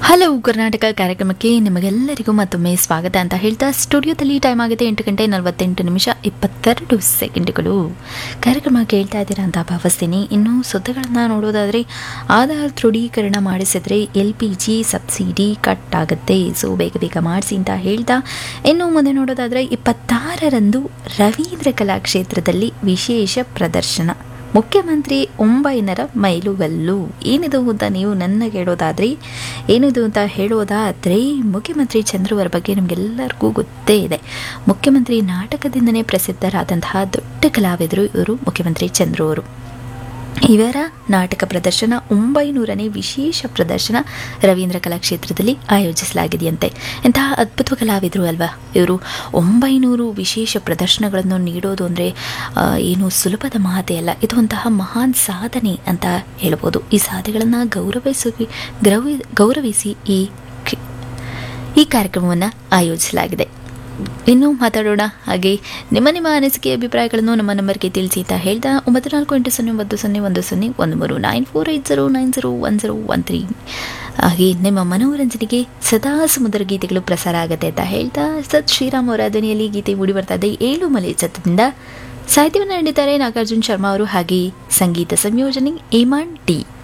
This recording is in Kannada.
ಹಲೋ ಕರ್ನಾಟಕ ಕಾರ್ಯಕ್ರಮಕ್ಕೆ ನಿಮಗೆಲ್ಲರಿಗೂ ಮತ್ತೊಮ್ಮೆ ಸ್ವಾಗತ ಅಂತ ಹೇಳ್ತಾ ಸ್ಟುಡಿಯೋದಲ್ಲಿ ಟೈಮ್ ಆಗಿದೆ ಎಂಟು ಗಂಟೆ ನಲವತ್ತೆಂಟು ನಿಮಿಷ ಇಪ್ಪತ್ತೆರಡು ಸೆಕೆಂಡ್ಗಳು ಕಾರ್ಯಕ್ರಮ ಕೇಳ್ತಾ ಇದ್ದೀರಾ ಅಂತ ಭಾವಿಸ್ತೀನಿ ಇನ್ನು ಸುದ್ದಿಗಳನ್ನು ನೋಡೋದಾದರೆ ಆಧಾರ್ ದೃಢೀಕರಣ ಮಾಡಿಸಿದ್ರೆ L P G subsidy cut ಆಗುತ್ತೆ ಸೊ ಬೇಗ ಬೇಗ ಮಾಡಿಸಿ ಅಂತ ಹೇಳ್ತಾ ಇನ್ನು ಮುಂದೆ ನೋಡೋದಾದರೆ ಇಪ್ಪತ್ತಾರರಂದು ರವೀಂದ್ರ ಕಲಾಕ್ಷೇತ್ರದಲ್ಲಿ ವಿಶೇಷ ಪ್ರದರ್ಶನ ಮುಖ್ಯಮಂತ್ರಿ ಒಂಬೈನರ ಮೈಲುಗಲ್ಲು ಏನಿದು ಅಂತ ನೀವು ನನ್ನ ಕೇಳೋದಾದ್ರೆ ಏನಿದು ಅಂತ ಹೇಳೋದಾದ್ರೆ ಮುಖ್ಯಮಂತ್ರಿ ಚಂದ್ರವರ ಬಗ್ಗೆ ನಮಗೆಲ್ಲರಿಗೂ ಗೊತ್ತೇ ಇದೆ ಮುಖ್ಯಮಂತ್ರಿ ನಾಟಕದಿಂದನೇ ಪ್ರಸಿದ್ಧರಾದಂತಹ ದೊಡ್ಡ ಕಲಾವಿದರು ಇವರು ಮುಖ್ಯಮಂತ್ರಿ ಚಂದ್ರು ಅವರು ಇವರ ನಾಟಕ ಪ್ರದರ್ಶನ ಒಂಬೈನೂರನೇ ವಿಶೇಷ ಪ್ರದರ್ಶನ ರವೀಂದ್ರ ಕಲಾಕ್ಷೇತ್ರದಲ್ಲಿ ಆಯೋಜಿಸಲಾಗಿದೆಯಂತೆ ಇಂತಹ ಅದ್ಭುತ ಕಲಾವಿದರು ಅಲ್ವಾ ಇವರು ಒಂಬೈನೂರು ವಿಶೇಷ ಪ್ರದರ್ಶನಗಳನ್ನು ನೀಡೋದು ಅಂದರೆ ಏನು ಸುಲಭದ ಮಾತೇ ಅಲ್ಲ ಇದು ಒಂತಹ ಮಹಾನ್ ಸಾಧನೆ ಅಂತ ಹೇಳ್ಬೋದು ಈ ಸಾಧನೆಗಳನ್ನು ಗೌರವಿಸಿ ಗೌರವಿ ಗೌರವಿಸಿ ಈ ಕಿ- ಈ ಕಾರ್ಯಕ್ರಮವನ್ನು ಆಯೋಜಿಸಲಾಗಿದೆ ಇನ್ನು ಮಾತಾಡೋಣ ಹಾಗೆ ನಿಮ್ಮ ನಿಮ್ಮ ಅನಿಸಿಕೆ ಅಭಿಪ್ರಾಯಗಳನ್ನು ನಮ್ಮ ನಂಬರ್ಗೆ ತಿಳಿಸಿ ಅಂತ ಹೇಳ್ತಾ ಒಂಬತ್ತು ನಾಲ್ಕು ಎಂಟು ಸೊನ್ನೆ ಒಂದು ಸೊನ್ನೆ ಒಂದು ಸೊನ್ನೆ ಒಂದು ಮೂರು nine four eight zero nine zero one zero one three ಹಾಗೆ ನಿಮ್ಮ ಮನೋರಂಜನೆಗೆ ಸದಾ ಸಮುದ್ರ ಗೀತೆಗಳು ಪ್ರಸಾರ ಆಗುತ್ತೆ ಅಂತ ಹೇಳ್ತಾ ಸತ್ ಶ್ರೀರಾಮ್ ಅವರ ಧ್ವನಿಯಲ್ಲಿ ಗೀತೆ ಮೂಡಿ ಬರ್ತಾ ಇದೆ ಏಳು ಮಲೆ ಚತ್ತದಿಂದ ಸಾಹಿತ್ಯವನ್ನು ನೀಡಿದ್ದಾರೆ ನಾಗಾರ್ಜುನ್ ಶರ್ಮಾ ಅವರು ಹಾಗೆ ಸಂಗೀತ ಸಂಯೋಜನೆ ಏಮಾನ್ ಟಿ